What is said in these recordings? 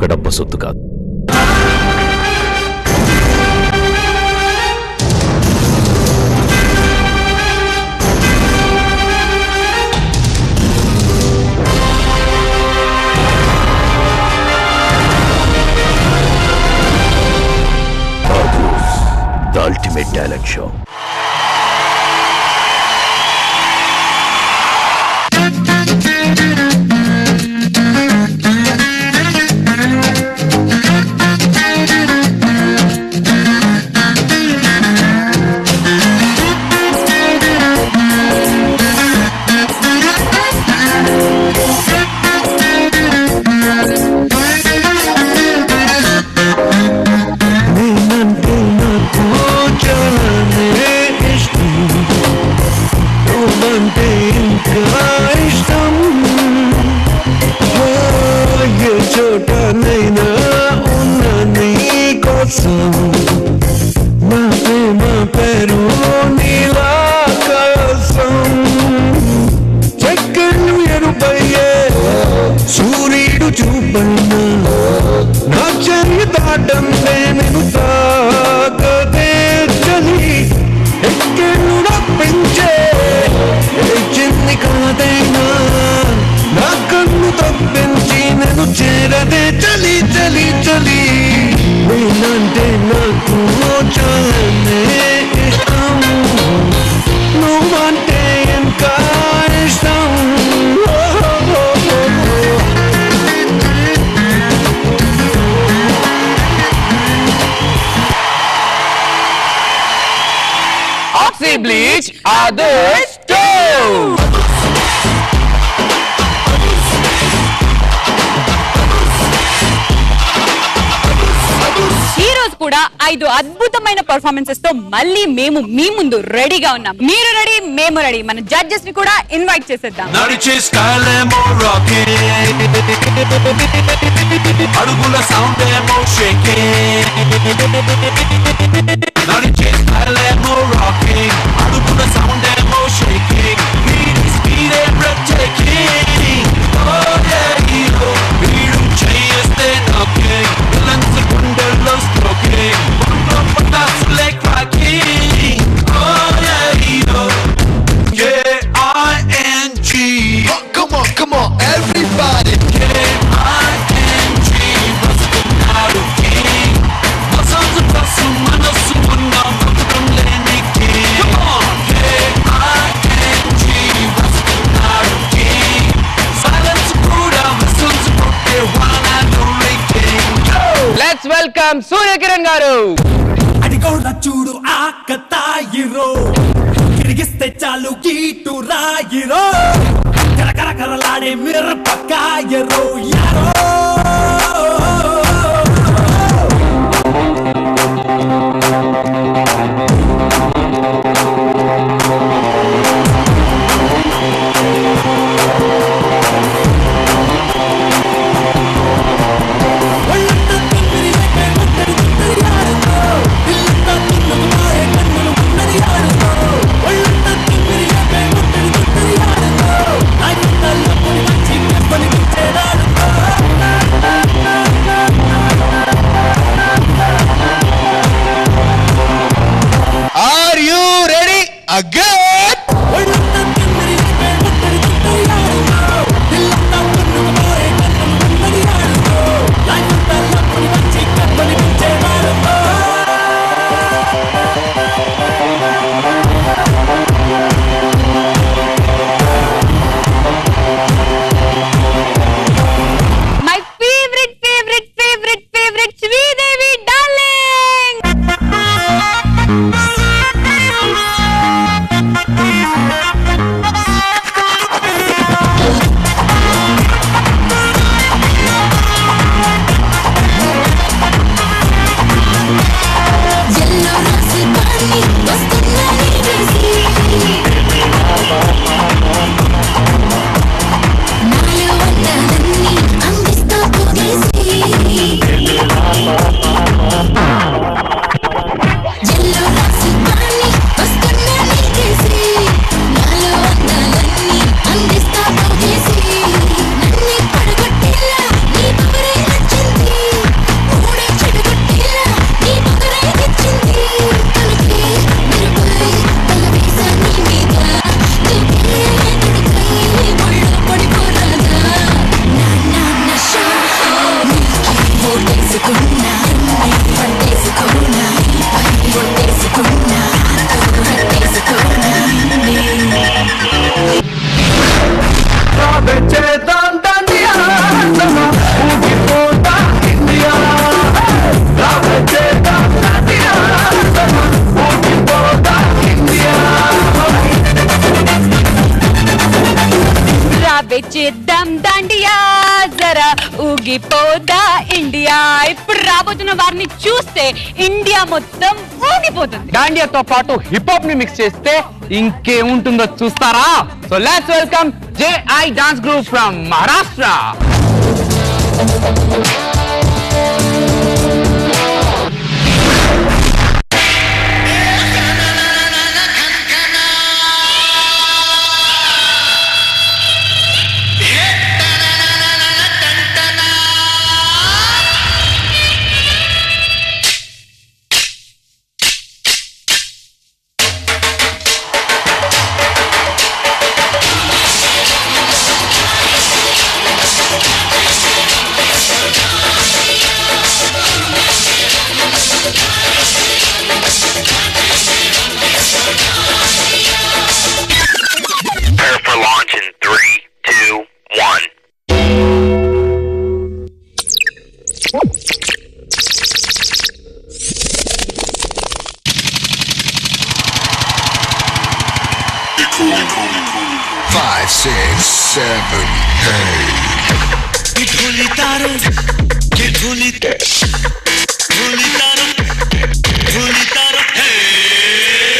పగడబ్బ సొత్తు కాదు the ultimate talent show నేనంటే నాకు చాలానే ఇష్టం నువ్వంటే ఇంకా ఇష్టం ఓ, ఏ చోటనైనా ఉన్న నీ కోసం నా ప్రేమ పేరు నీలాకాశం చక్కళ్ళు ఎరుపయ్యే సూర్యుడు చూపైనా నా చర్య దాటందే నేను తాగదే చలి ఎక్కడు పెంచే చిన్ని కాదైనా నా కన్ను తప్పించి నేను చేరదే చలి చలి చలి నేనంటే నాకు చాలనే ఇష్టం నువ్వంటే ఇంకా ఇష్టం ఓ, ఓ, ఓ, ఓ. ఆక్సీ బ్లీచ్ అదర్స్ టూ ఈ రోజు కూడా ఐదు అద్భుతమైన పర్ఫార్మెన్సెస్ తో మళ్ళీ మేము మీ ముందు రెడీగా ఉన్నాం మీరు రెడీ మేము రెడీ మన జడ్జెస్ ని కూడా ఇన్వైట్ చేసేద్దాం నడిచే స్కైలేమో రాకెట్ అడుగుల సౌండ్ ఏమో షేకింగ్ నడిచే స్కైలేమో రాకెట్ అడుగుల సౌండ్ ఏమో షేకింగ్ వీడి speed a breath taking oh hero వీడు చేస్తే నాకింగ్ విలన్స్ గుండెల్లో స్ట్రోకింగ్ ఒంట్లో పటాసులే cracking oh hero K-I-N-G Come on, come on, everybody. K-I-N-G వస్తున్నాడు king మనసు మనసు మనసు ఉన్న బతుకం లేని king Come on K-I-N-G వస్తున్నాడు king Silence కూడా whistles కొట్టే one and only king Go! Let's welcome Suryakiran గారు అడిగోళ్ళ చూడు ఆకతాయిరో తిరిగిస్తే చాలు కీటు రాయిరో కరకరకరలాడే మిరపకాయరో యారో ఒళ్ళంతా తిమ్మిరి లేపే ఒంటరి తిమ్మిరి ఆడుతో. ఇల్లంతా తిన్నుకు మారే కన్నులు ఉన్నది ఆడుతో. ఒళ్ళంతా తిమ్మిరి లేపే ఒంటరి తిమ్మిరి ఆడుతో. నా గుండెల్లో పొడి మంచి పెంపని గుచ్చేదాడుతో. వెచ్చేద్దాం దాండియా జరా ఊగిపోదా ఇండియా ఇప్పుడు రాబోతున్న వారిని చూస్తే ఇండియా మొత్తం ఊగిపోతుంది దాండియాతో పాటు హిప్ హాప్ ని మిక్స్ చేస్తే ఇంకేముంటుందో చూస్తారా so let's welcome JI dance group from Maharashtra Prepare for launch in three, two, one. Five, six, seven, eight. ये ढोली तारों ये ढोली ढोली तारों ढोली तारों हे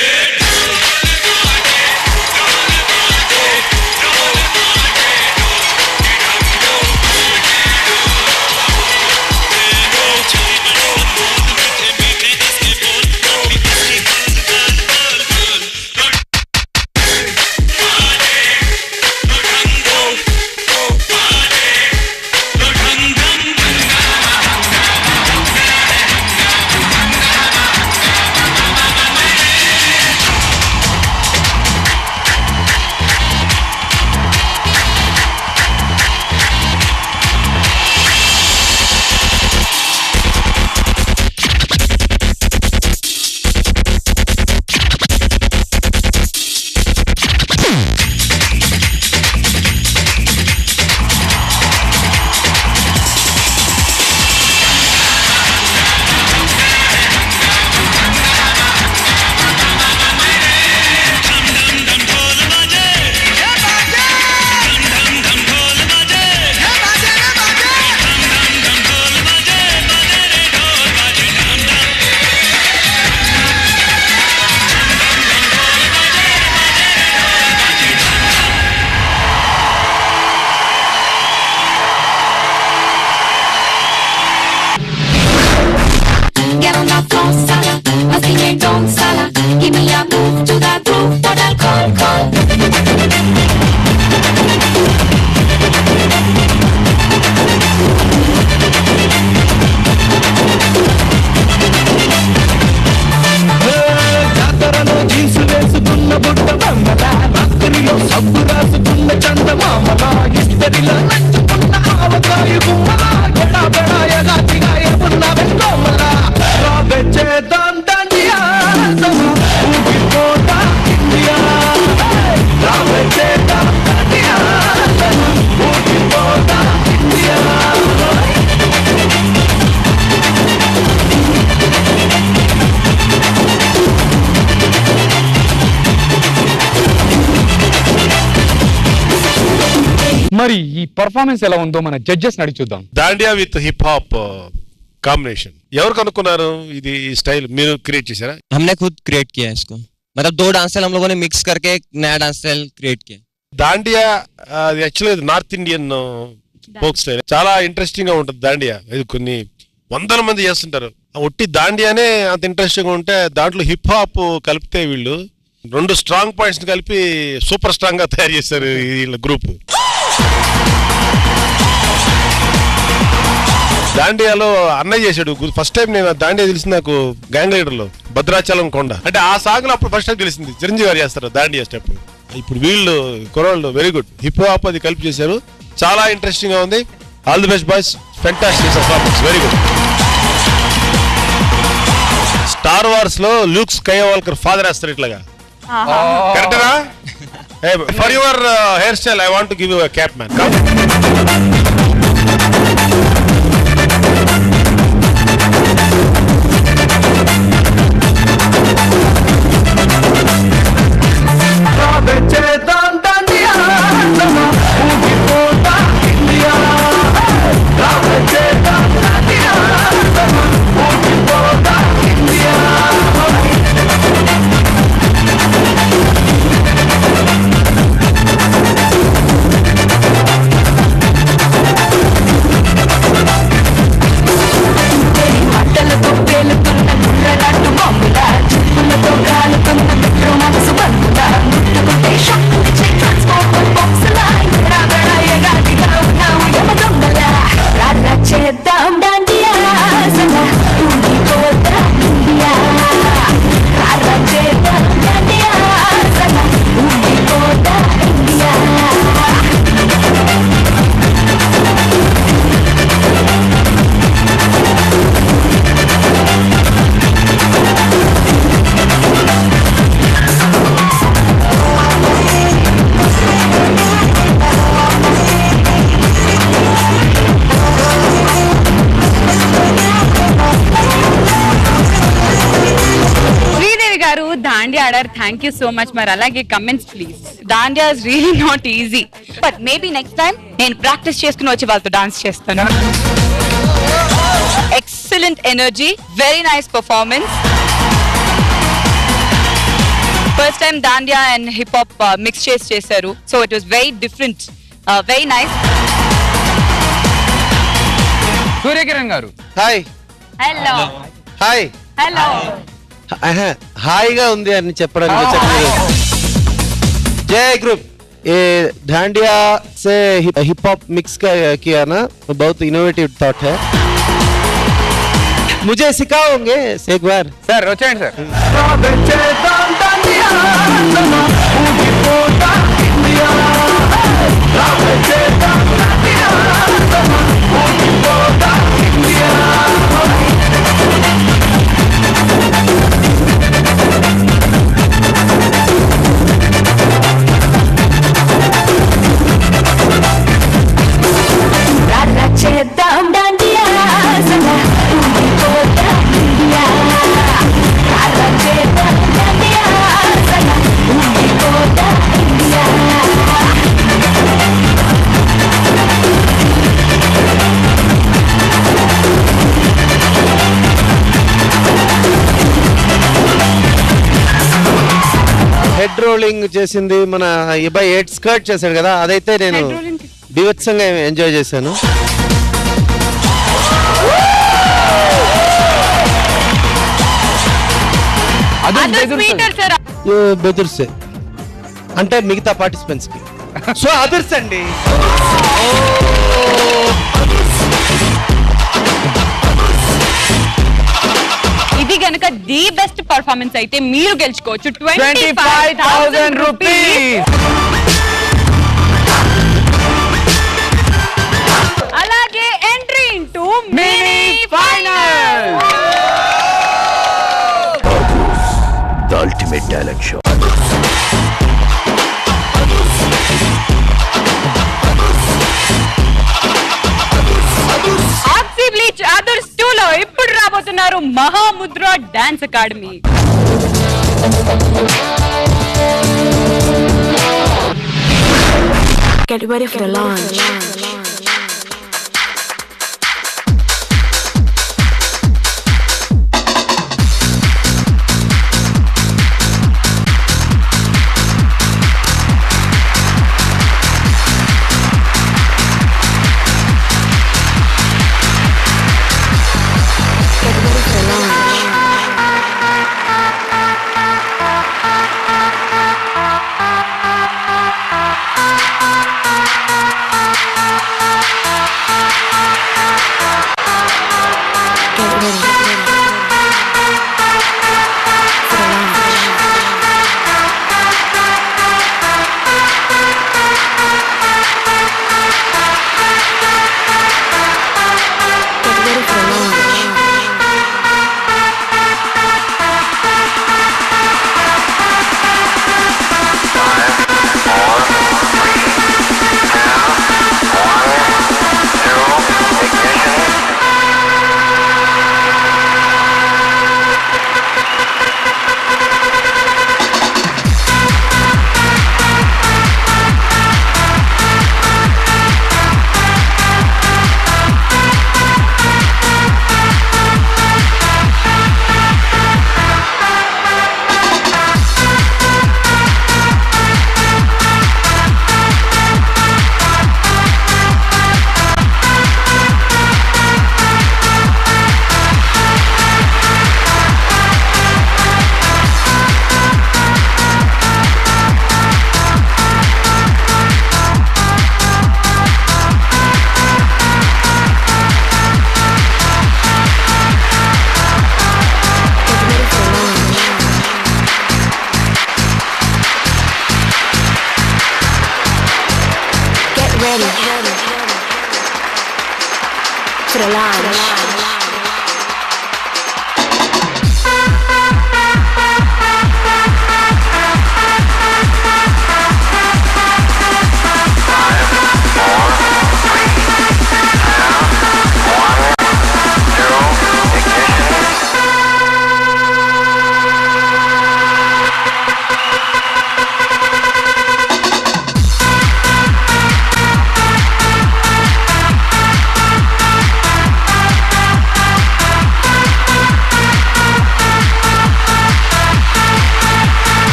Get on the floor, sala, a sing and don't sala. Give me a move to the groove for the call, call. జాతరలో jeans వేసుకున్న బుట్ట బొమ్మల రాత్రిలో సబ్బు రాసుకున్న చందమామల ఇస్తరిలో నచ్చుకున్న ఆవకాయ గుమ్మల ఎడా బెడాయగా తిగాయ ఉన్న వెంకోమల రాబెచ్చేద్దాం దండియా ఊగిపోతా ఇండియా రాబెచ్చేద్దాం దండియా ఊగిపోతా ఇండియా మరి ఈ పర్ఫార్మెన్స్ ఎలా ఉందో మన జడ్జెస్ నడి చూద్దాం Dandiya with hip hop combination ఎవరు కనుక్కున్నారు ఇది ఈ స్టైల్ మీరు క్రియేట్ చేశారా हमने खुद क्रिएट किया है इसको मतलब दो डांस स्टाइल हम लोगों ने मिक्स करके एक नया डांस स्टाइल क्रिएट किया దాండియా అది actually North Indian folk style చాలా ఇంట్రెస్టింగ్ గా ఉంటుంది దాండియా ఇది కొన్ని వందల మంది చేస్తుంటారు ఆ ఒట్టి దాండియానే అంత ఇంట్రెస్టింగ్ గా ఉంటే దాంట్లో హిప్ హాప్ కలిపితే వీళ్ళు రెండు స్ట్రాంగ్ పాయింట్స్ కలిపి సూపర్ స్ట్రాంగ్ గా తయారు చేశారు వీళ్ళ గ్రూప్ దాండియాలో అన్నయ్య చేశాడు ఫస్ట్ టైం నేను ఆ దాండియా తెలిసింది నాకు గ్యాంగ్ లీడర్ లో భద్రాచలం కొండ అంటే ఆ సాంగ్ లో అప్పుడు ఫస్ట్ టైం తెలిసింది చిరంజీవి గారు చేస్తారు దాండియా స్టెప్ ఇప్పుడు వీళ్ళు కురవాళ్ళు వెరీ గుడ్ హిప్ హాప్ అది కలిపి చేశారు చాలా ఇంట్రెస్టింగ్ గా ఉంది all the best boys fantastic performance very good Star Wars లో లూక్ స్కైవాల్కర్ ఫాదర్ వేస్తారు ఇట్లాగా కరెక్టరా for your hair style I want give you cap man రాబెచ్చేద్దాం దండియా ఊగిపోతా థ్యాంక్ యూ సో మచ్ మరి అలాగే comments please Dandiya is really not easy but maybe next time నేను practice చేసుకుని వచ్చి వాళ్ళతో డాన్స్ చేస్తాను excellent energy very nice performance first time Dandiya and hip hop mix చేసి చేశారు so it was very different very nice Suryakiran గారు హాయ్ హలో హాయ్ హలో ఆహా, హాయిగా ఉంది అని చెప్పడానికి చెప్పలేదు जय ग्रुप ये ढांडिया से हिप हॉप मिक्स का किया ना तो बहुत इनोवेटिव थॉट है मुझे सिखाओगे एक बार సార్ వచ్చేయండి సార్ చేద్దాం డాండియా సదా ఊగిపోతా ఇండియా రారా చేద్దాం డాండియా సదా ఊగిపోతా ఇండియా హెడ్ రోలింగ్ చేసింది మన అబ్బాయి హెడ్ స్కర్ట్ చేశాడు కదా అదైతే నేను Head rolling. బీభత్సంగా ఎంజాయ్ చేశాను అది అదర్ స్వీటర్ సార్ ఏ, బెదుర్సే అంటే మిగతా పార్టిసిపెంట్స్ కి సో అదర్స్ అండి ఇది గనుక ది బెస్ట్ పర్ఫార్మెన్స్ అయితే మీరు గెలుచుకోవచ్చు twenty twenty five thousand rupees అలాగే entry into mini final The ultimate talent show. Oxy bleach others two లో ఇప్పుడు రాబోతున్నారు Mahamudra dance academy Get ready for the launch. Get ready for the launch. Get ready. For the launch. Get ready for the launch. Get ready for the launch. Get ready for the launch.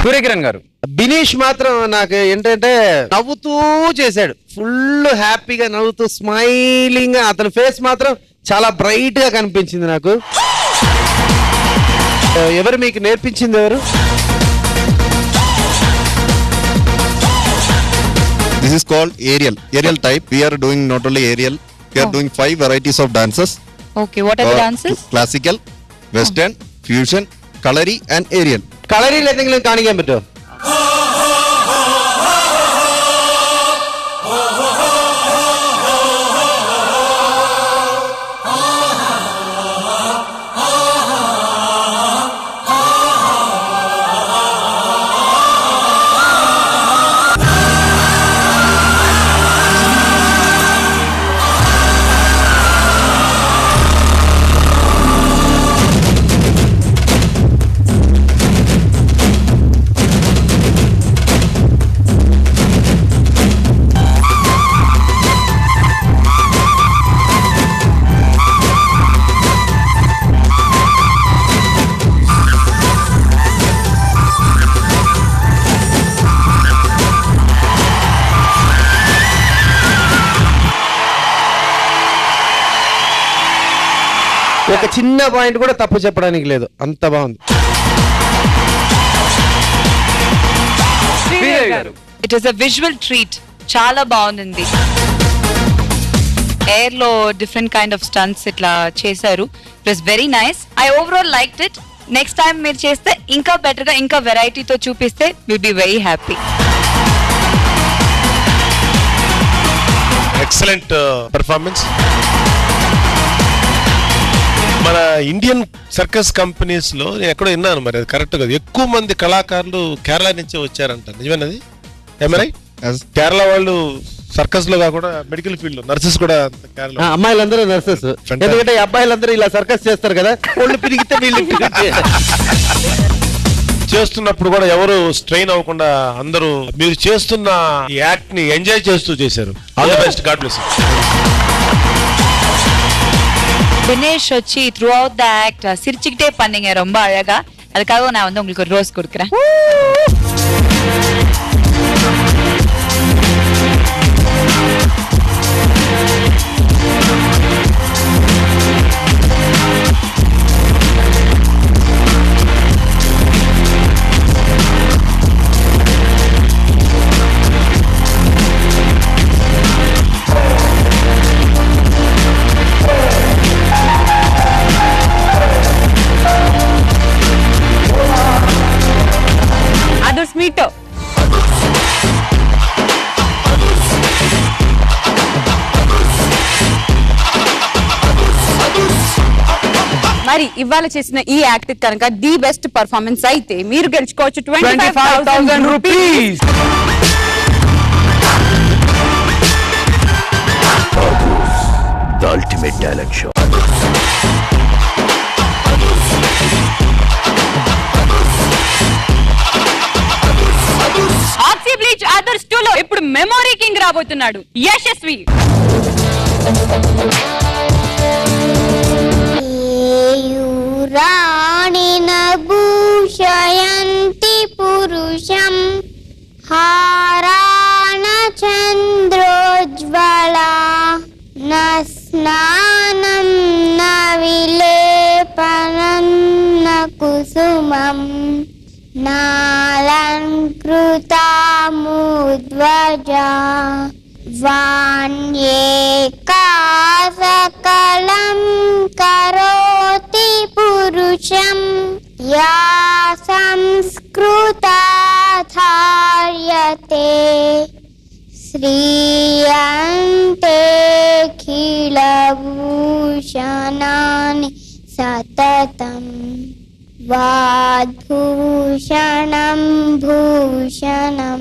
Suryakiran గారు బినీష్ మాత్రం నాకు ఏంటంటే నవ్వుతూ చేశాడు full హ్యాపీగా నవ్వుతూ smiling అతని face మాత్రం చాలా బ్రైట్ గా కనిపించింది నాకు ఎవరు మీకు నేర్పించింది ఎవరు This is called aerial. Aerial type. We are doing not only aerial. We are Oh. doing five varieties of dances. Okay what are the Uh, dances Classical, Western, fusion, Kalari, and aerial. കളരിയിൽ എന്തെങ്കിലും കാണിക്കാൻ പറ്റുമോ ఒక చిన్న point కూడా తప్పు చెప్పడానికి లేదు అంత బాగుంది శ్రీదేవి గారు it is a visual treat చాలా బాగుంది ఎయిర్ లో డిఫరెంట్ కైండ్ ఆఫ్ స్టంట్స్ ఇట్లా చేశారు it was very nice I overall like it next time మీరు చేస్తే ఇంకా బెటర్ గా ఇంకా వెరైటీతో చూపిస్తే will be very happy excellent performance మన ఇండియన్ సర్కస్ కంపెనీస్ లో నేను ఎక్కడో విన్నాను మరి అది కరెక్ట్ కదా ఎక్కువ మంది కళాకారులు కేరళ నుంచే వచ్చారంట నిజమేనది ఏమరై కేరళ వాళ్ళు సర్కస్ లో కాకుండా మెడికల్ ఫీల్డ్ లో నర్సెస్ కూడా కేరళ ఆ, అమ్మాయిలందరూ నర్సెస్ ఎందుకంటే ఈ అబ్బాయిలందరూ ఇలా సర్కస్ చేస్తారు కదా ఒళ్ళు పిరిగితే వీళ్ళు చేస్తున్నప్పుడు కూడా ఎవరు స్ట్రెయిన్ అవ్వకుండా అందరూ మీరు చేస్తున్న ఈ యాక్ట్ ని ఎంజాయ్ చేస్తూ చేశారు all the best God bless Dinesh வச்சு த்ரூ அவுட் த ஆக்ட் சிரிச்சுக்கிட்டே பண்ணீங்க ரொம்ப அழகா அதுக்காக நான் வந்து உங்களுக்கு ஒரு ரோஸ் கொடுக்குறேன் అదర్స్ మీట్ మరి ఇవాళ చేసిన ఈ యాక్ట్ కనుక ది బెస్ట్ పర్ఫార్మెన్స్ అయితే మీరు గెలుచుకోవచ్చు twenty five thousand rupees The ultimate talent show. Oxy bleach others two లో ఇప్పుడు మెమొరీ కింగ్ రాబోతున్నాడు యశస్వి రాణిన భూషయంతి పురుషం హారాణ చంద్రోజ్వల న స్నానం న విలేపనం న కుసుమం నాలంకృతాముద్వజా వాణ్యేకా సకలం కరోతి పురుషం యా సంస్కృతా ధార్యతే శ్రీయంతే ఖిలభూషణాని సతతం వాద్భూషణం భూషణం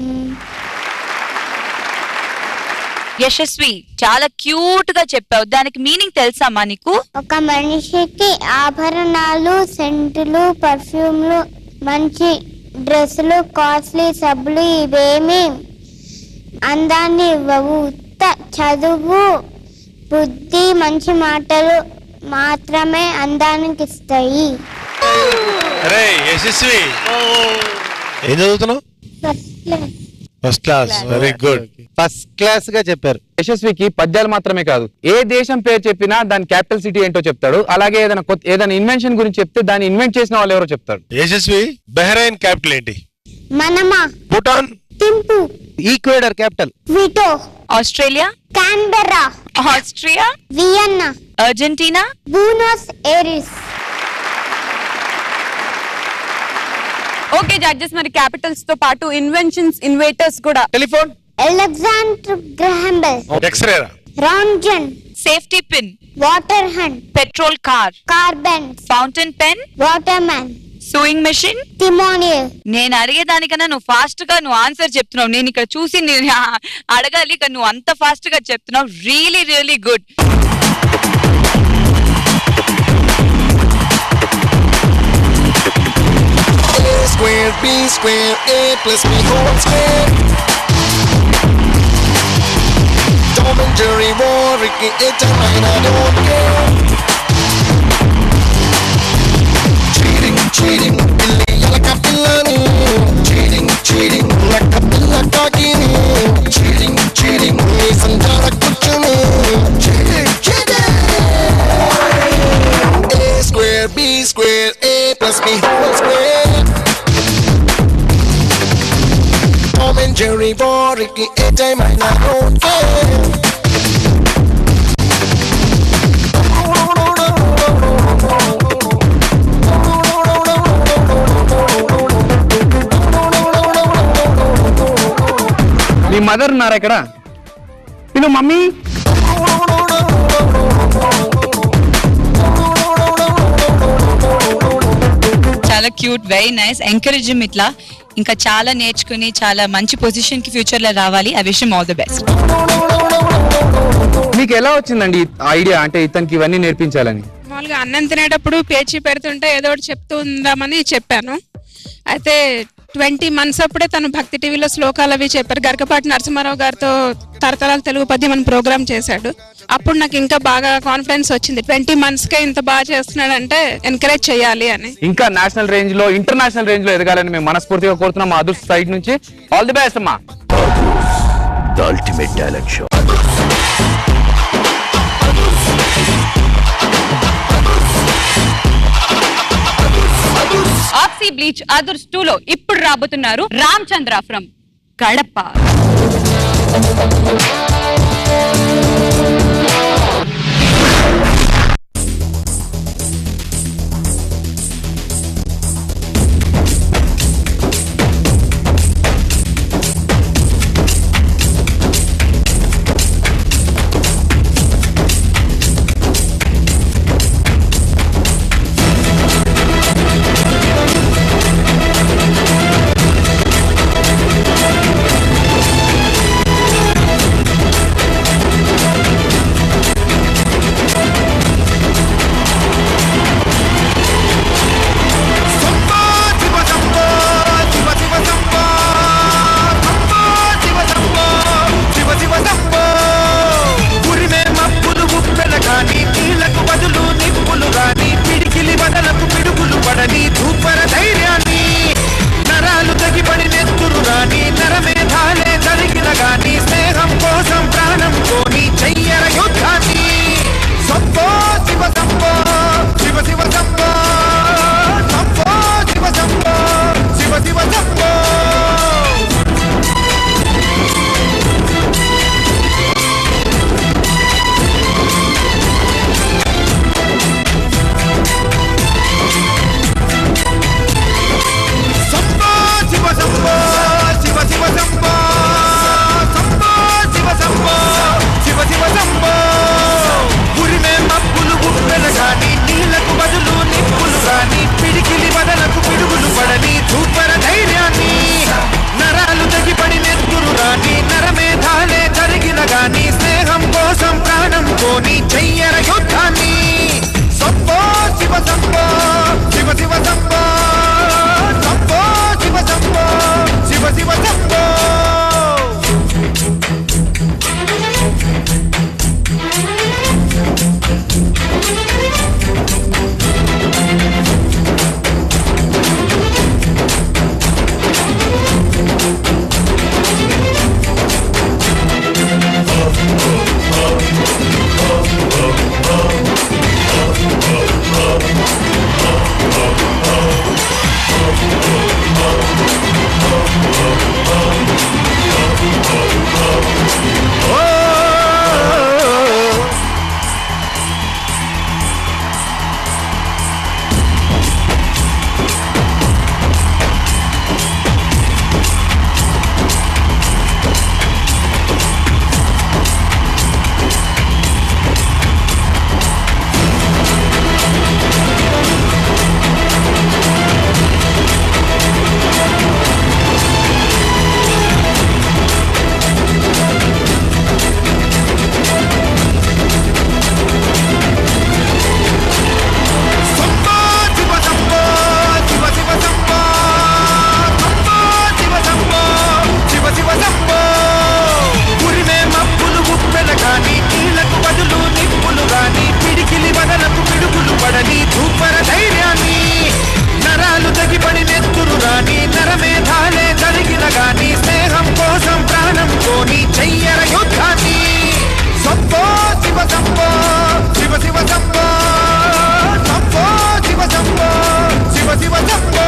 యశస్వి చాలా క్యూట్ గా చెప్పావు దానికి మీనింగ్ తెలుసమ్మా నీకు ఒక మనిషికి ఆభరణాలు సెంటులు పర్ఫ్యూమ్లు మంచి డ్రెస్సులు కాస్ట్లీ సబ్బులు ఇవేమి అందాన్ని ఇవ్వవు ఉత్త చదువు బుద్ధి మంచి మాటలు మాత్రమే అందానికి ఇస్తాయి అరే యశస్వి ఏం చదువుతున్నావు first class very good first class గా చెప్పారు యశస్వికి పద్యాలు మాత్రమే కాదు ఏ దేశం పేరు చెప్పినా దాని క్యాపిటల్ సిటీ ఏంటో చెప్తాడు అలాగే ఏదైనా కొత్త ఏదైనా ఇన్వెన్షన్ గురించి చెప్తే దాన్ని ఇన్వెంట్ చేసిన వాళ్ళు ఎవరో చెప్తాడు యశస్వి బెహ్రైన్ క్యాపిటల్ ఏంటి Manama Bhutan Thimphu Ecuador capital Quito Australia Canberra Austria Vienna Argentina Buenos Aires okay judges మరి క్యాపిటల్స్ తో పాటు ఇన్వెన్షన్స్ ఇన్వేటర్స్ కూడా telephone Alexander Graham Bell x-ray Roentgen safety pin Walter Hunt petrol car Karl Benz fountain pen Waterman sewing machine Thimonnier నేను అడిగేదానికన్నా నువ్వు fast గా నువ్వు answer చెప్తున్నావు నేను ఇక్కడ చూసి నేను ఆ- అడగాలి కానీ నువ్వు అంత ఫాస్ట్ గా చెప్తున్నావు really really good A square, B square, A plus B whole square. Tom and Jerry war, Ricky, it's a mine, I don't care. Cheating, cheating, Billy, yalaka pillani. Cheating, cheating, naka pilla kakini. Cheating, cheating, ni sanjara kuchuni. Cheating, cheating. A square, B square, A plus B whole square. Tom and Jerry war, Ricky, it's a mine, I don't care. మీ mother ఉన్నారా ఇక్కడ పిలు mummy చాలా cute very nice encourage ఇట్లా ఇంకా చాలా నేర్చుకుని చాలా మంచి పొజిషన్ కి ఫ్యూచర్ లో రావాలి I wish all the best మీకు ఎలా వచ్చిందండి ఐడియా అంటే ఇతనికి ఇవన్నీ నేర్పించాలని మామూలుగా అన్నం తినేటప్పుడు పేచి పెడుతుంటే ఏదో ఒకటి చెప్తూ ఉందామని చెప్పాను అయితే ట్వంటీ మంత్స్ అప్పుడే తను భక్తి టీవీలో శ్లోకాలు అవి చెప్పారు గరకపాటి నరసింహారావు గారితో తరతరాల తెలుగు పద్యం అని ప్రోగ్రామ్ చేశాడు అప్పుడు నాకు ఇంకా బాగా కాన్ఫిడెన్స్ వచ్చింది ట్వంటీ మంత్స్కే ఇంత బాగా చేస్తున్నాడంటే ఎంకరేజ్ చేయాలి అని ఇంకా నేషనల్ రేంజ్ లో ఇంటర్నేషనల్ రేంజ్ లో ఎదగాలని మేము మనస్ఫూర్తిగా కోరుతున్నాం మా అదృష్ట సైడ్ నుంచి ఆల్ ది బెస్ట్ అమ్మా The ultimate talent show. Oxy bleach others two లో ఇప్పుడు రాబోతున్నారు రామ్ చంద్ర ఫ్రమ్ కడప శంభో శివ శివ శంభో శంభో శివ శంభో శివ శివ శంభో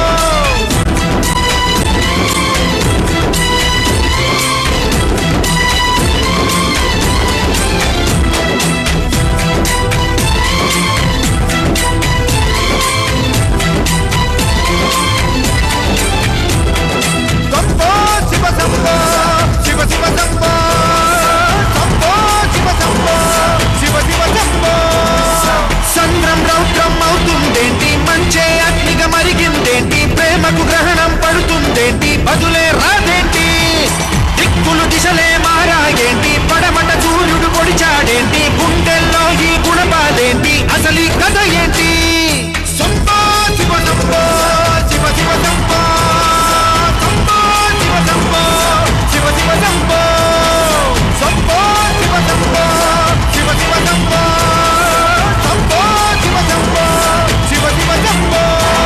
శంభో శివ శంభో శివ శివ శంభో శంభో శివ శంభో శివ శివ శంభో సంద్రం రౌద్రం అవుతుందేంటి మంచే అగ్నిగా మరిగిందేంటి ప్రేమకు గ్రహణం పడుతుందేంటి బదులే రాదేంటి దిక్కులు దిశలే మారాయేంటి పడమట సూర్యుడు పొడిచాడేంటి గుండెల్లో ఈ గుణపాదేంటి అసలు ఈ కథ ఏంటి శంభో శివ శంభో శివ శివ శంభో శంభో శివ శంభో శివ శివ శంభో శంభో శివ శంభో శివ శివ శంభో శంభో శివ శంభో శివ శివ శంభో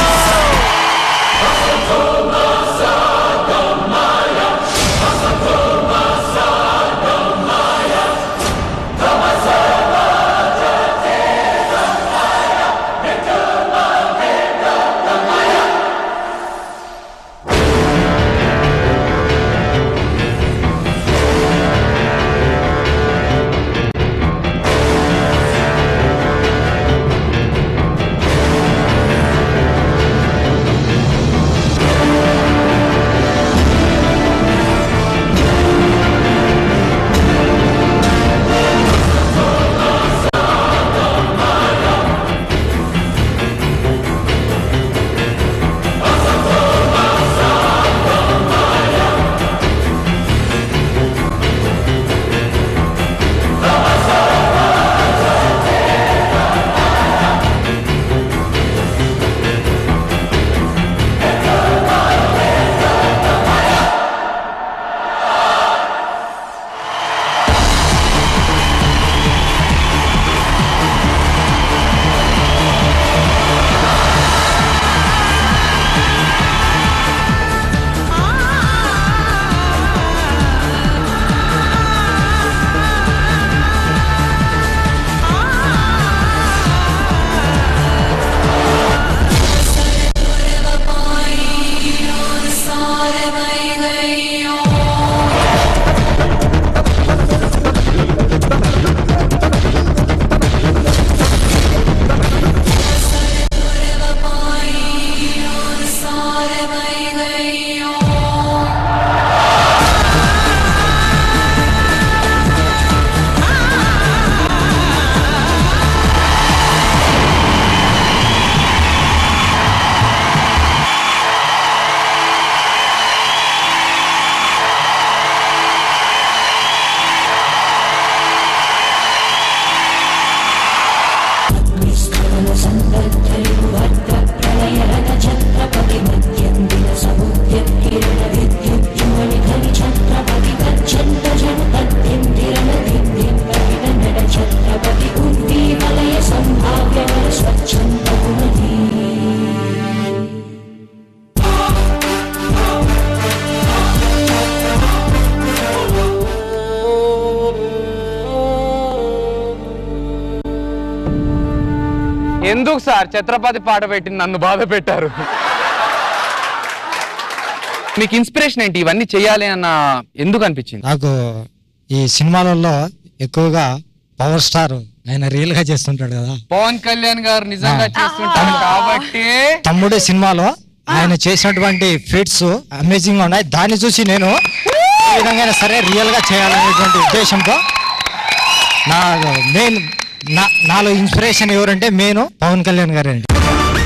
ఎందుకు సార్ ఛత్రపతి పాట పెట్టి నన్ను బాధ పెట్టారు మీకు ఇన్స్పిరేషన్ ఏంటి ఇవన్నీ చేయాలి అన్న ఎందుకు అనిపించింది నాకు ఈ సినిమాలలో ఎక్కువగా పవర్ స్టార్ ఆయన రియల్ గా చేస్తుంటాడు కదా పవన్ కళ్యాణ్ గారు నిజంగా చేస్తుంటారు కాబట్టి తమ్ముడే సినిమాలో ఆయన చేసినటువంటి ఫిట్స్ అమేజింగ్ గా ఉన్నాయి దాన్ని చూసి నేను ఏ విధంగా సరే రియల్ గా చేయాలనేటువంటి ఉద్దేశంతో నా మెయిన్ నా నాలో ఇన్స్పిరేషన్ ఎవరంటే మెయిన్ పవన్ కళ్యాణ్ గారే అండి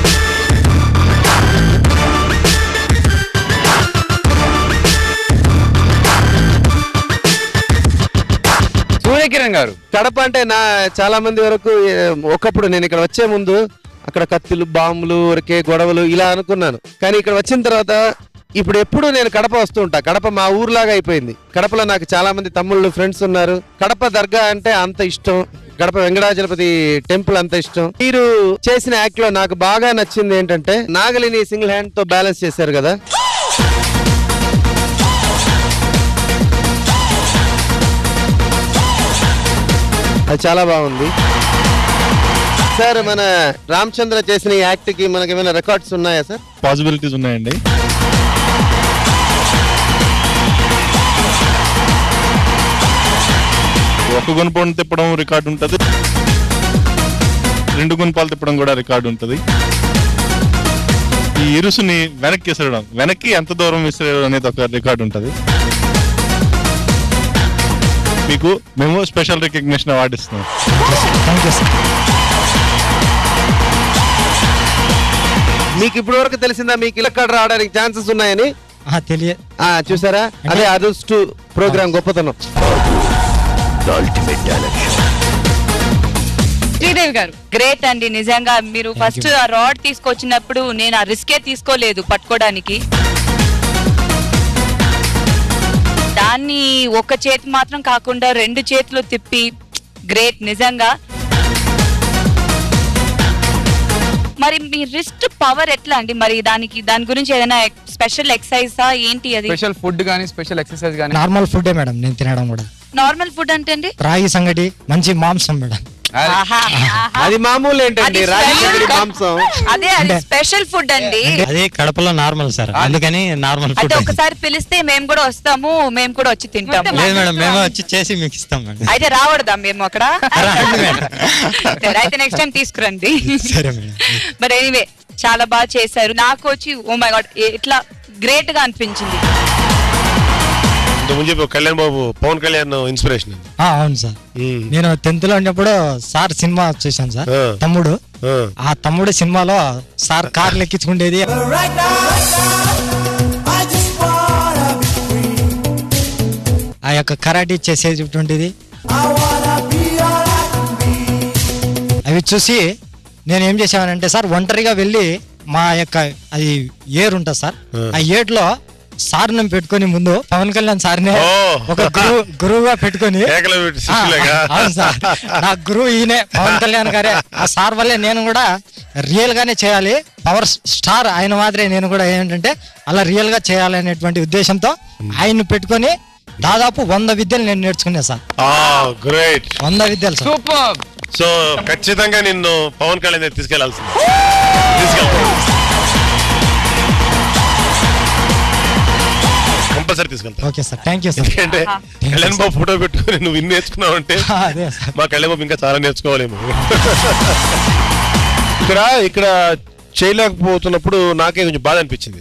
సూర్యకిరణ్ గారు కడప అంటే నా చాలా మంది వరకు ఏ, ఒకప్పుడు నేను ఇక్కడ వచ్చే ముందు అక్కడ కత్తులు బాంబులు ఊరికే గొడవలు ఇలా అనుకున్నాను కానీ ఇక్కడ వచ్చిన తర్వాత ఇప్పుడు ఎప్పుడు నేను కడప వస్తూ ఉంటా కడప మా ఊర్లాగా అయిపోయింది కడపలో నాకు చాలా మంది తమ్ముళ్ళు ఫ్రెండ్స్ ఉన్నారు కడప దర్గా అంటే అంత ఇష్టం కడప వెంకటాచలపతి టెంపుల్ అంత ఇష్టం మీరు చేసిన యాక్ట్ లో నాకు బాగా నచ్చింది ఏంటంటే నాగలిని సింగిల్ హ్యాండ్ తో బ్యాలెన్స్ చేశారు కదా అది చాలా బాగుంది సార్ మన రామచంద్ర చేసిన ఈ యాక్ట్ కి మనకి ఏమైనా రికార్డ్స్ ఉన్నాయా సార్ పాసిబిలిటీస్ ఉన్నాయండి ఒక గుణపం తిప్పడం రికార్డు ఉంటుంది రెండు గుణపాలు తిప్పడం కూడా రికార్డు ఉంటుంది ఈ ఇరుసుని వెనక్కి విసరడం వెనక్కి ఎంత దూరం విసిరడం అనేది ఒక రికార్డు ఉంటుంది మీకు మేము స్పెషల్ రికగ్నిషన్ అవార్డు ఇస్తున్నాం థ్యాంక్ యూ సార్ మీకు ఇప్పటి వరకు తెలిసిందా మీకు ఇలక్కడ రావడానికి ఛాన్సెస్ ఉన్నాయని తెలియ ఆ, చూసారా అదే అదృష్టు ప్రోగ్రామ్ గొప్పతనం అల్టిమేట్ టాలెంట్ షో శ్రీదేవి గారు గ్రేట్ అండి నిజంగా మీరు ఫస్ట్ ఆ రాడ్ తీసుకొచ్చినప్పుడు నేను ఆ రిస్కే తీసుకోలేదు పట్టుకోవడానికి దాన్ని ఒక చేతి మాత్రం కాకుండా రెండు చేతులు తిప్పి గ్రేట్ నిజంగా మరి మీ రిస్ట్ పవర్ ఎట్లా అండి మరి దానికి దాని గురించి ఏదైనా స్పెషల్ ఎక్సర్సైజా ఏంటి అది స్పెషల్ ఫుడ్ కానీ స్పెషల్ ఎక్సర్సైజ్ కానీ నార్మల్ ఫుడ్డే మేడం నేను తినడం కూడా నార్మల్ ఫుడ్ అంటే అండి రాగి సంగటి మంచి మాంసం మేడం ఆహా, ఆహా. అది మామూలు ఏంటండి అది రాగి special సంగటి కా- మాంసం అదే అది స్పెషల్ ఫుడ్ అండి అది కడపలో నార్మల్ సార్ అందుకని నార్మల్ అయితే ఫుడ్ ఒకసారి పిలిస్తే మేము కూడా వస్తాము మేము కూడా వచ్చి తింటాము లేదు మేడం మేమే వచ్చి చేసి మీకు ఇస్తాం మేడం అయితే రావడదా మేము అక్కడ రండి మేడం సరే, అయితే నెక్స్ట్ టైం తీసుకురండి సరే మేడం బట్ ఎనీవే చాలా బాగా చేశారు నాకు వచ్చి ఓ మై గాడ్ ఇట్లా గ్రేట్ గా అనిపించింది ఇంతకుముందు చెప్పి కళ్యాణ్ బాబు పవన్ కళ్యాణ్ ఇన్స్పిరేషన్ ఆ, అవును సార్ నేను టెన్త్ లో ఉన్నప్పుడు సార్ సినిమా చూశాను సార్ ఆ. తమ్ముడు ఆ. ఆ తమ్ముడు సినిమాలో సార్ కార్ లెక్కించుకుండేది ఆ యొక్క కరాటీ చేసేటువంటిది అవి చూసి నేను ఏం చేసానంటే సార్ ఒంటరిగా వెళ్ళి మా యొక్క అది ఏర్ ఉంటుంది సార్ ఆ ఏట్లో సార్ని పెట్టుకొని ముందు పవన్ కళ్యాణ్ సార్ని ఓ. ఒక గురువు గురువుగా పెట్టుకొని ఏకలవ్య పెట్టి ఆ, శిష్యులేగా? అవును సార్ నా గురువు ఈయనే పవన్ కళ్యాణ్ గారే ఆ సార్ వల్లే నేను కూడా రియల్ గానే చేయాలి పవర్ స్టార్ ఆయన మాదిరే నేను కూడా ఏంటంటే అలా రియల్ గా చేయాలి అనేటువంటి ఉద్దేశంతో ఆయన్ని పెట్టుకొని దాదాపు వంద విద్యలు నేను నేర్చుకున్నా సార్ గ్రేట్ వంద విద్యలు సార్ సూపర్ సో ఖచ్చితంగా నిన్ను పవన్ కళ్యాణ్ దగ్గరికి తీసుకెళ్లాల్సింది కంపల్సరీ తీసుకెళ్తా okay sir thank you sir ఎందుకంటే కళ్యాణ్ బాబు ఫోటో పెట్టుకొని నువ్వు ఇన్ని నేర్చుకున్నావు అంటే అదే సార్ మా కళ్యాణ్ బాబు ఇంకా చాలా నేర్చుకోవాలేమో ఇక్కడ ఇక్కడ చేయలేకపోతున్నప్పుడు నాకే కొంచెం బాధ అనిపించింది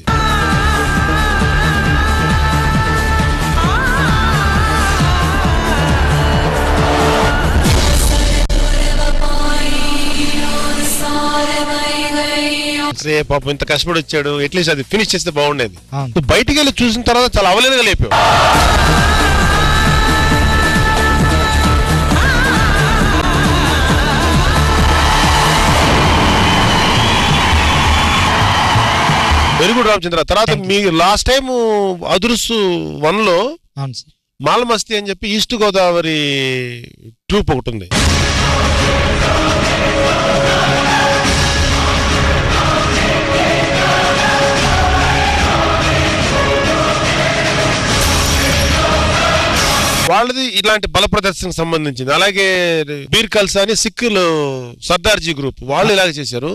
అసలే పాపం ఇంత కష్టపడి వచ్చాడు అట్లీస్ట్ అది ఫినిష్ చేస్తే బాగుండేది అవును. నువ్వు బయటికి వెళ్ళి చూసిన తర్వాత చాలా అవలేదుగా లేపావు వెరీ గుడ్ రామచంద్ర తర్వాత మీ లాస్ట్ టైం అదురుసు వన్ లో అవును సార్ మాలమస్తి అని చెప్పి ఈస్ట్ గోదావరి ట్రూప్ ఒకటి ఉంది వాళ్ళది ఇలాంటి బల ప్రదర్శనకు సంబంధించింది అలాగే బీర్ కల్సా అని సిక్కులు సర్దార్జీ గ్రూప్ వాళ్ళు ఇలాగ చేశారు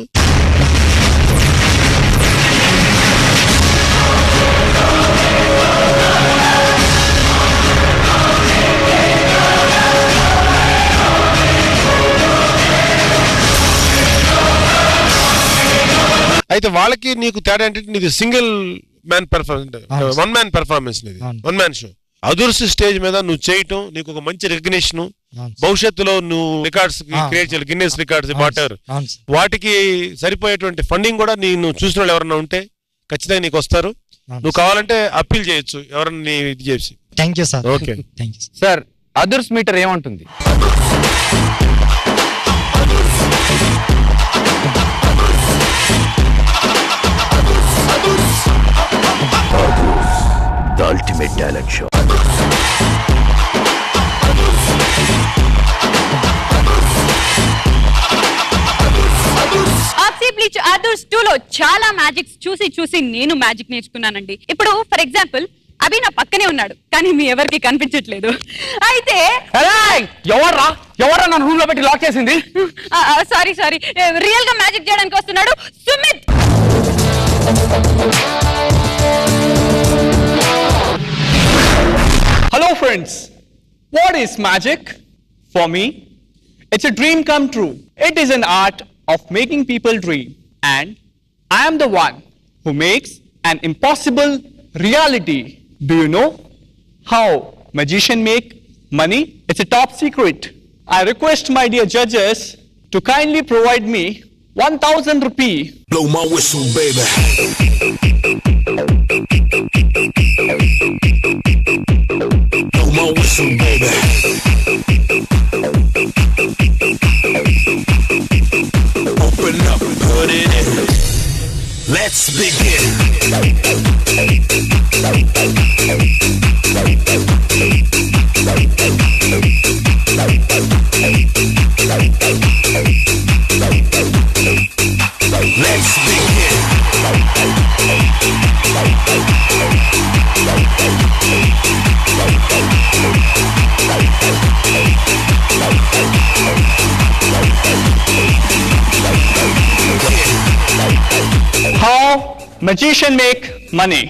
అయితే వాళ్ళకి నీకు తేడా ఏంటంటే నీది single man performance one man performance నీది one man show Adhurs stage మీద నువ్వు చేయటం నీకు ఒక మంచి రికగ్నిషన్ భవిష్యత్తులో నువ్వు రికార్డ్స్ ఆ. క్రియేట్ చేయాలి గిన్నెస్ రికార్డ్స్ అవును వాటర్ అవును సార్. వాటికి సరిపోయేటువంటి ఫండింగ్ కూడా నేను చూసిన వాళ్ళు ఎవరన్నా ఉంటే ఖచ్చితంగా నీకు వస్తారు నువ్వు కావాలంటే అప్పీల్ చేయొచ్చు ఎవరన్నా నీ ఇది చేసి thank you sir okay thank you sir Adhurs meter ఏమంటుంది the ultimate talent show Oxy Bleach others two లో చాలా మ్యాజిక్స్ చూసి చూసి నేను మ్యాజిక్ నేర్చుకున్నానండి ఇప్పుడు ఫర్ ఎగ్జాంపుల్ అభి నా పక్కనే ఉన్నాడు కానీ మీ ఎవరికి కనిపించట్లేదు అయితే ఎవర్రా ఎవరా నన్ను రూమ్ లో పెట్టి లాక్ చేసింది సారీ సారీ రియల్ గా మ్యాజిక్ చేయడానికి వస్తున్నాడు Sumit Hello, friends. What is magic? For me, it's a dream come true. It is an art of making people dream. And I am the one who makes an impossible reality. Do you know how magician make money? It's a top secret. I request my dear judges to kindly provide me 1000 rupee. Blow my whistle, baby. Blow my whistle, baby. Open up, put it in. Let's begin. Let's begin. How magician make money?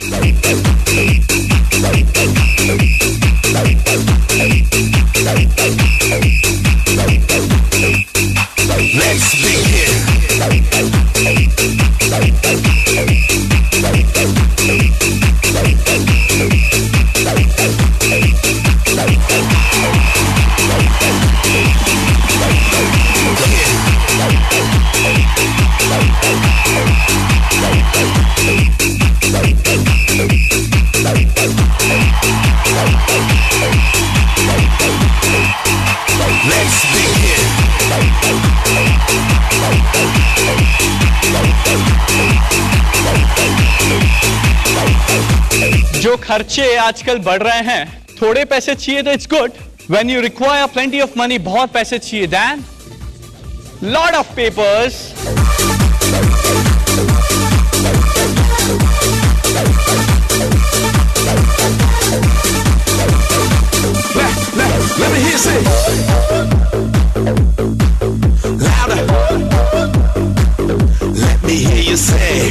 Let's begin. Let's begin. जो खर्चे आजकल बढ़ रहे हैं थोड़े पैसे चाहिए तो it's good when you require plenty of money बहुत पैसे चाहिए then lot of papers Let me hear you say. Louder. Let me hear you say.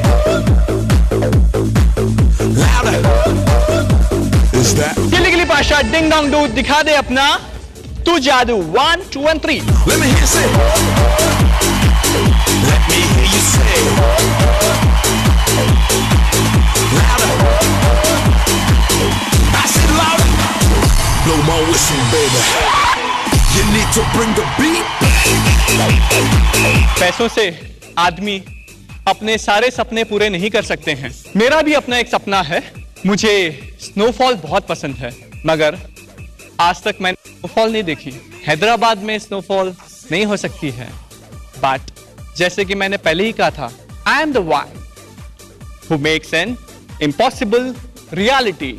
Louder. Is that? गिली गिली पाशा डिंग डोंग डू दिखा दे अपना तू जादू one two and three Let me hear you say. Let me hear you say. Louder. I said louder. Blow my whistle, baby. You need to bring the beat. पैसों से आदमी अपने सारे सपने पूरे नहीं कर सकते हैं मेरा भी अपना एक सपना है मुझे स्नोफॉल बहुत पसंद है मगर आज तक मैंने स्नोफॉल नहीं देखी हैदराबाद में स्नोफॉल नहीं हो सकती है बट जैसे कि मैंने पहले ही कहा था I am the one who makes an impossible reality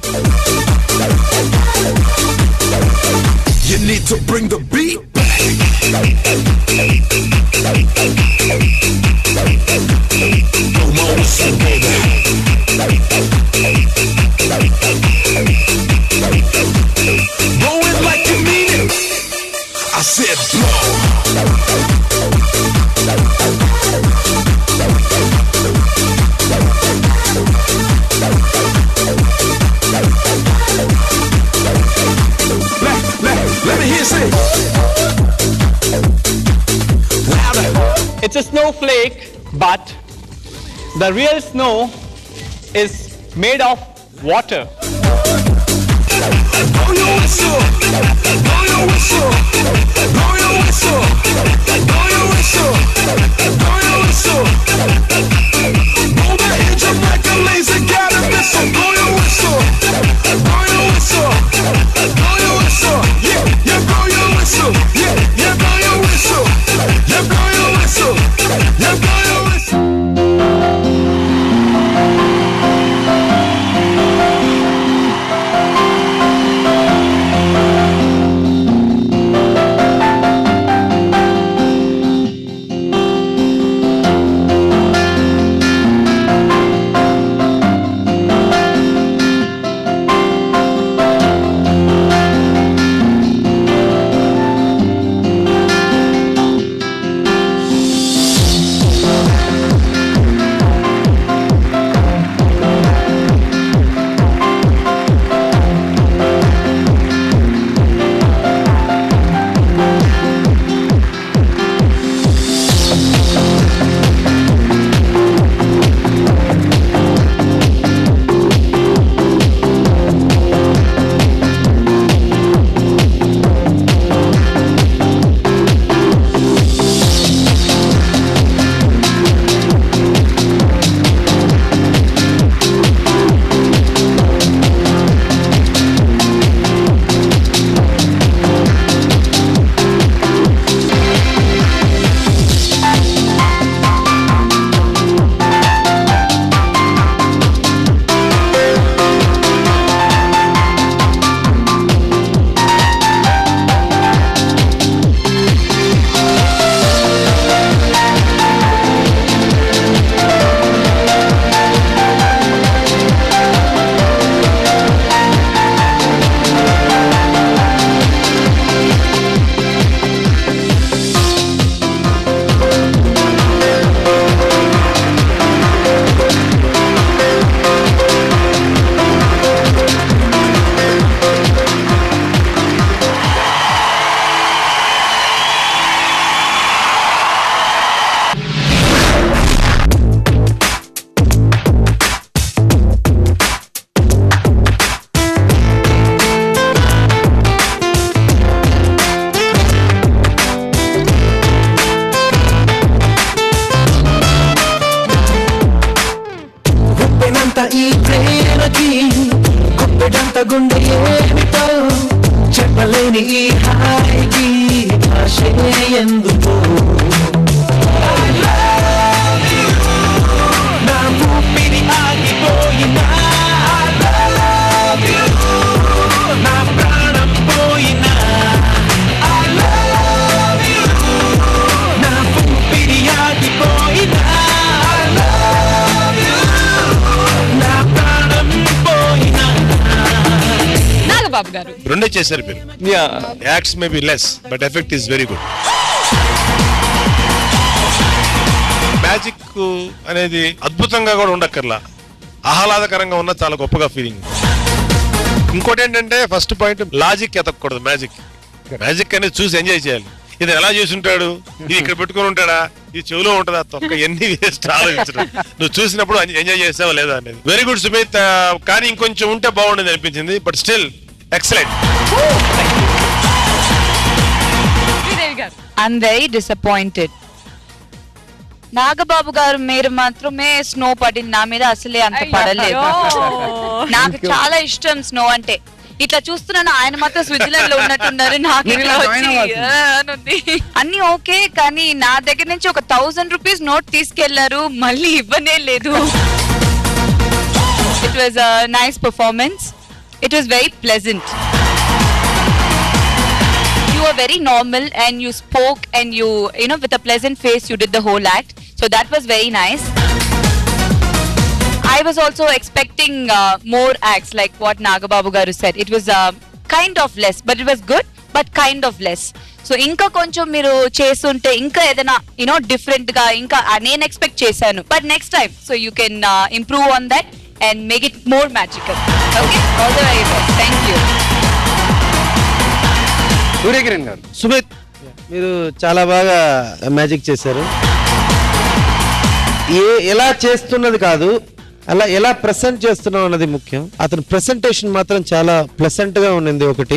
You need to bring the beat back. Blow my whistle, baby. Blow it like you mean it. I said blow. Let, let, let me hear you say. Louder. It's a snowflake, but the real snow is made of water. Blow your whistle. Blow your whistle. Blow your whistle. Blow your whistle. Blow your whistle. Blow the engine like a laser got a missile. Blow your whistle. Blow your whistle. Blow your whistle. Yeah, yeah, blow your whistle. Yeah, yeah, blow your whistle. Yeah, blow your whistle. Yeah, blow your whistle. గుప్పెడంత ఈ ప్రేమకి గుప్పెడంత గుండె ఏమిటో చెప్పలేని ఈ హాయికి భాషే ఎందుకో I love you. నా ఊపిరి ఆగిపోయినా I love you. నా ప్రాణం పోయినా I love you. నా ఊపిరి ఆగిపోయినా I love you. నా ప్రాణం పోయినా నాగబాబు గారు రెండే చేశారు మీరు acts maybe less but effect is very good magic అనేది అద్భుతంగా కూడా ఉండక్కర్లా ఆహ్లాదకరంగా ఉన్న చాలా గొప్పగా ఫీలింగ్ ఇంకోటి ఏంటంటే ఫస్ట్ పాయింట్ లాజిక్ ఎతకూడదు మ్యాజిక్ మ్యాజిక్ అనేది చూసి ఎంజాయ్ చేయాలి ఇది ఎలా చేసి ఉంటాడు ఇది ఇక్కడ పెట్టుకొని ఉంటాడా ఇది చెవిలో ఉంటుందా తొక్క ఎన్ని వేస్ట్ ఆలోచించడం నువ్వు చూసినప్పుడు ఎంజాయ్ చేసావా లేదా అనేది వెరీ గుడ్ సుమిత్ ఆ, కానీ ఇంకొంచెం ఉంటే బాగుండేది అనిపించింది బట్ స్టిల్ ఎక్సలెంట్ శ్రీదేవి గారు ఐఎమ్ వెరీ డిసప్పాయింటెడ్ నాగబాబు గారు మీరు మాత్రమే స్నో పడింది నా మీద అసలే అంత పడలేదు అయ్యో. నాకు చాలా ఇష్టం స్నో అంటే ఇట్లా చూస్తున్నాను ఆయన మాత్రం స్విట్జర్లాండ్ లో ఉన్నట్టున్నారు నాకు మీరు ఇట్లా ఇలా వచ్చి join అవ్వాల్సింది. ఆ, అని ఉంది. అన్ని ఓకే కానీ నా దగ్గర నుంచి ఒక థౌసండ్ రూపీస్ నోట్ తీసుకెళ్లారు మళ్ళీ ఇవ్వనే లేదు it was nice performance it was very pleasant you were very normal and you spoke and you you know with a pleasant face you did the whole act so that was very nice i was also expecting uh, more acts like what nagababu garu said it was uh, kind of less but it was good but kind of less so ఇంకా కొంచెం మీరు చేస్తుంటే ఇంకా ఏదైనా you know different గా ఇంకా ఆ, నేను ఎక్స్పెక్ట్ చేశాను but next time so you can improve on that and make it more magical okay all the very best thank you Suryakiran గారు సుమిత్ మీరు చాలా బాగా మ్యాజిక్ చేశారు ఏ ఎలా చేస్తున్నది కాదు అలా ఎలా ప్రెసెంట్ చేస్తున్నాం అన్నది ముఖ్యం అతని ప్రెసెంటేషన్ మాత్రం చాలా ప్లెసెంట్ గా ఉన్నింది ఒకటి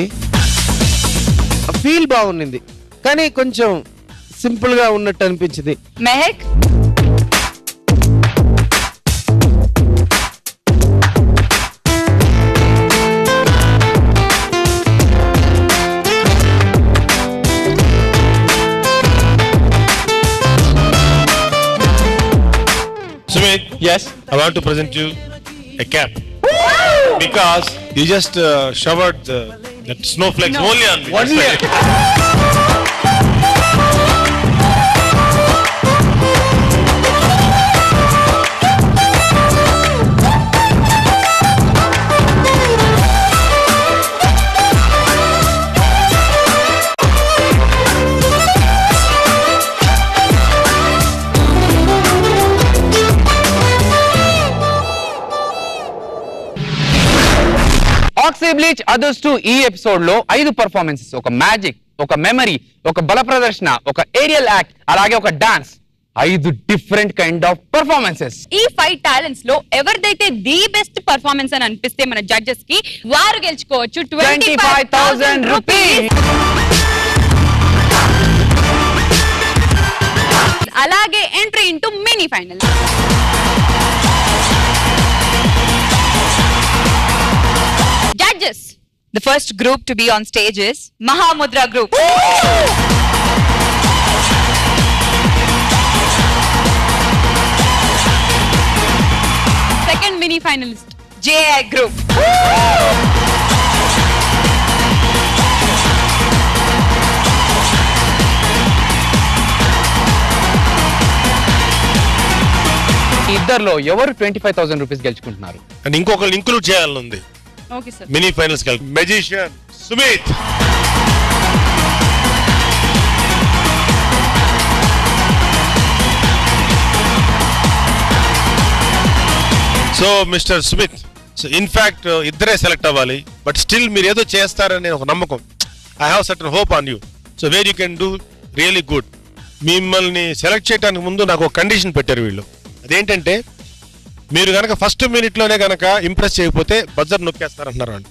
ఫీల్ బాగుంది కానీ కొంచెం సింపుల్ గా ఉన్నట్టు అనిపించింది Mehak Sumit, yes, I want to present you a cap because you just uh, showered the, that snowflakes No. only on me. Only That's why. Oxy bleach Adhurs two ఈ ఎపిసోడ్ లో ఐదు పర్ఫార్మెన్సెస్ ఒక మ్యాజిక్ ఒక memory ఒక బల ప్రదర్శన ఒక aerial act అలాగే ఒక డాన్స్ ఐదు డిఫరెంట్ కైండ్ ఆఫ్ పర్ఫార్మెన్సెస్ ఈ ఫైవ్ టాలెంట్స్ లో ఎవరిదైతే ది బెస్ట్ పర్ఫార్మెన్స్ అని అనిపిస్తే మన జడ్జెస్ కి వారు గెలుచుకోవచ్చు ట్వంటీ ఫైవ్ థౌసండ్ రూపీస్ అలాగే entry into mini final judges The first group to be on stage is Mahamudra Group. Second mini finalist JI Group. ఇద్దర్లో ఎవరు ట్వంటీ ఫైవ్ థౌసండ్ రూపీస్ గెలుచుకుంటున్నారు అండ్ ఇంకొకరు ఇంక్లూడ్ చేయాలని ఉంది ఓకే సార్ మినీ ఫైనల్స్ కలిపి magician Sumit so mister Sumit so in fact ఇద్దరే select అవ్వాలి but still మీరు ఏదో చేస్తారనే ఒక నమ్మకం I have certain hope on you so where you can do really good మిమ్మల్ని సెలెక్ట్ చేయడానికి ముందు నాకు ఒక కండిషన్ పెట్టారు వీళ్ళు అదేంటంటే మీరు కనుక ఫస్ట్ మినిట్లోనే కనుక ఇంప్రెస్ చేయకపోతే బజర్ నొక్కేస్తారంటున్నారు వాళ్ళు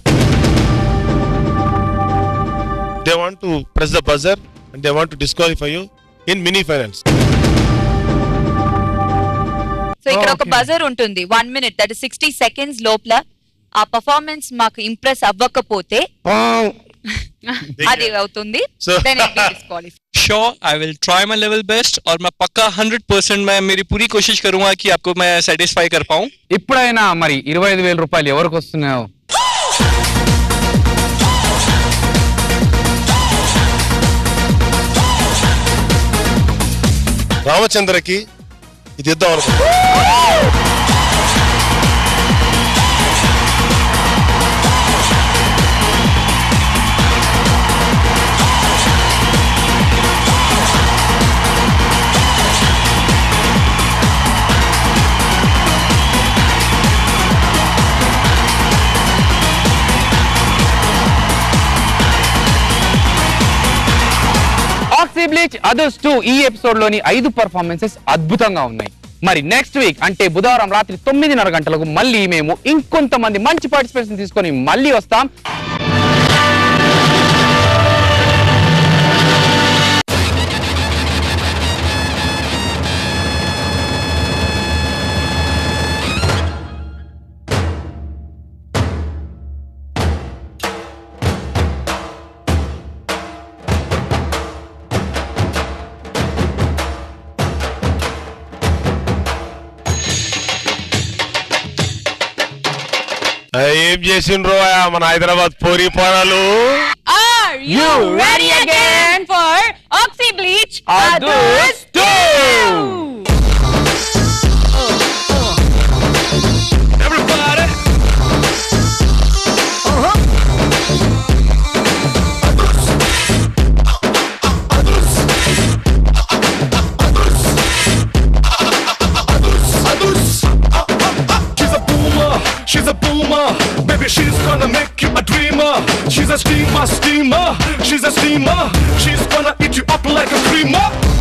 they want to press the buzzer and they want to disqualify you in mini finals so ఇక్కడ ఒక బజర్ ఉంటుంది one minute that sixty seconds లోపల ఆ పర్ఫార్మెన్స్ మాకు ఇంప్రెస్ అవ్వకపోతే అది అవుతుంది So- Then it will be disqualified. Sure I will try my level best और मैं पक्का हंड्रेड परसेंट मैं मेरी पूरी कोशिश करूंगा कि आपको मैं सेटिस्फाई कर पाऊं ఇప్పుడైనా మరి ఇరవై ఐదు వేల రూపాయలు ఎవరికి వస్తున్నాయో రామచంద్రకి ఇది ఇద్దాం అనుకుంటున్నా ఆక్సీ బ్లీచ్ అదర్స్ టూ ఈ ఎపిసోడ్ లోని ఐదు పర్ఫార్మెన్సెస్ అద్భుతంగా ఉన్నాయి మరి నెక్స్ట్ వీక్ అంటే బుధవారం రాత్రి తొమ్మిదిన్నర గంటలకు మళ్ళీ మేము ఇంకొంతమంది మంచి పార్టిసిపేషన్ తీసుకొని మళ్ళీ వస్తాం ఆ, ఏం చేసిండ్రో ఆ మన Hyderabad పోరీ పోరాలు Are you ready again for Oxy Bleach Others 2? Everybody. She's a boomer, she's a boomer. Baby, she's gonna make you a dreamer. She's a steamer, steamer. She's a steamer. She's gonna eat you up like a creamer.